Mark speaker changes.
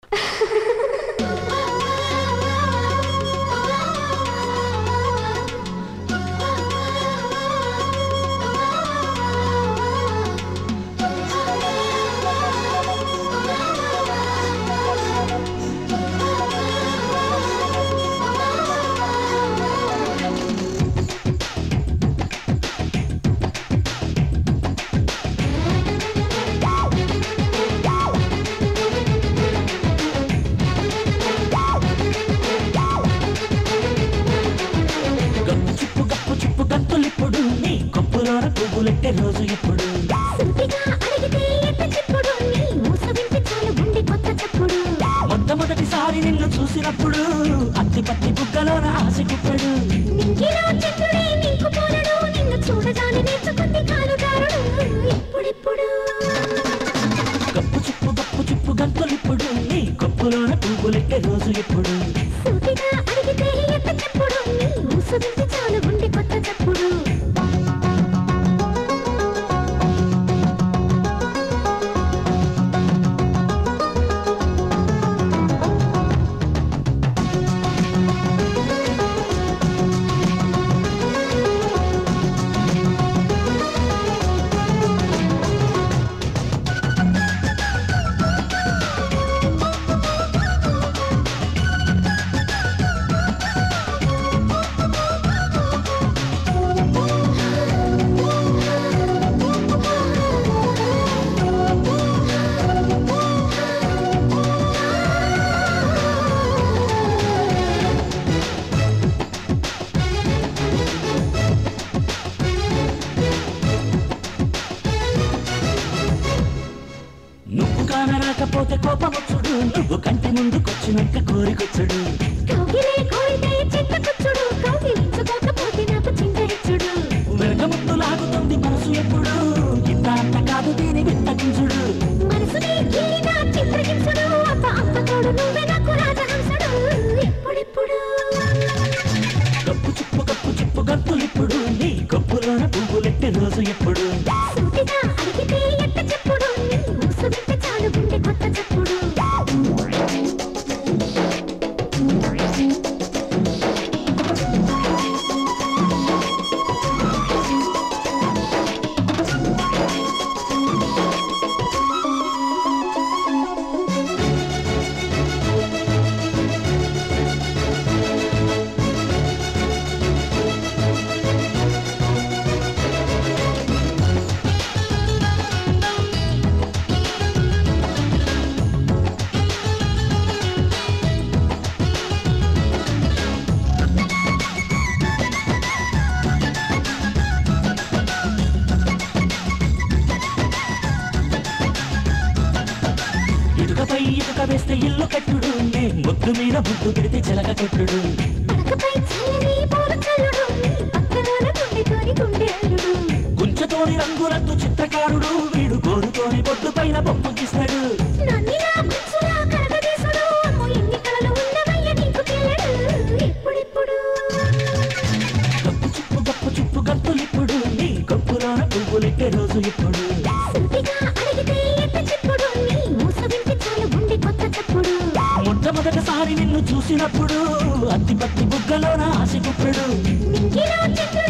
Speaker 1: గప్పు చుప్పు గప్పు చుప్పు గంతులిప్పుడు నీ కొప్పులోన పువ్వులెట్టే రోజు ఎప్పుడు
Speaker 2: సూటిగా అడిగితే ఎంత చెప్పుడు నీ మూస వింటే చాలు గుండె కొత్త చప్పుడు
Speaker 1: మొట్టమొదటిసారి నిన్ను చూసినప్పుడు అత్తి పత్తి బుగ్గలోన ఆశ కుప్పడు
Speaker 2: నింగిలో చంద్రుడే నీకు పోలడు నిన్ను చూడగానే నేర్చుకుంది కాలుగారుడు ఇప్పుడిప్పుడు
Speaker 1: గప్పు చుప్పు గప్పు చుప్పు గంతులిప్పుడు నీ కొప్పులోన పువ్వులెట్టే రోజు ఎప్పుడు
Speaker 2: సూటిగా అడిగితే ఎంత చెప్పుడు నీ మూస వింటే చాలు గుండె కొత్త చప్పుడు
Speaker 1: నువ్వు కానరాకపోతే కోపమొచ్చుడు నువ్వు కంటి ముందుకొచ్చినాక కోరికొచ్చుడు
Speaker 2: కౌగిలే కోరితే చింతకొచ్చుడు కౌగిలించుకోకపోతే నాకు చింతహిచ్చుడు
Speaker 1: వెనక ముందు లాగుతుంది మనసు ఎప్పుడు ఇంత అంత కాదు దీని విత్తగించుడు
Speaker 2: మనసుని గీలిన చిత్రహింసుడు అప్ప అప్ప తోడు నువ్వే నాకు రాజహంసుడు ఇప్పుడిప్పుడు
Speaker 1: కప్పు చుప్పు కప్పు చుప్పు గంతులిప్పుడు నీ కప్పులోన పువ్వులెట్టే రోజు ఎప్పుడు
Speaker 2: సూటిగా అడిగితే ఎంత చెప్పుడు నీ మూసు వింటే చాలు గుండె కొత్త చప్పుడు
Speaker 1: ఇటుకపై ఇటుక వేస్తే ఇల్లు కట్టుడు నే ముద్దు మీద ముద్దు పెడితే చిలక కొట్టుడు
Speaker 2: పడకపై చల్లని పూల చల్లుడు నీ పక్కన గుండెతోని గుండెల్లుడు
Speaker 1: గుంచతోని రంగులద్దు చిత్రకారుడు వీడు గోరుతోని పొద్దు పైన బొమ్మ గీస్తాడు
Speaker 2: నన్నిలా మనసులా కలగదీసుడు అమ్మో ఎన్ని కలలు ఉన్నవయ్య నీకు తెల్లడు ఇప్పుడిప్పుడు
Speaker 1: కప్పు చుప్పు కప్పు చుప్పు గంతులిప్పుడు నీ కప్పులోన పువ్వులెట్టే రోజు ఇప్పుడు
Speaker 2: సూటిగా అడిగితే ఎంత చెప్పుడు నీ మూస వింటే చాలు గుండె కొత్త చప్పుడు
Speaker 1: మొట్టమొదటిసారి నిన్ను చూసినప్పుడు అత్తి పత్తి బుగ్గలోన ఆశ కుప్పడు
Speaker 2: నింగిలో చంద్రుడే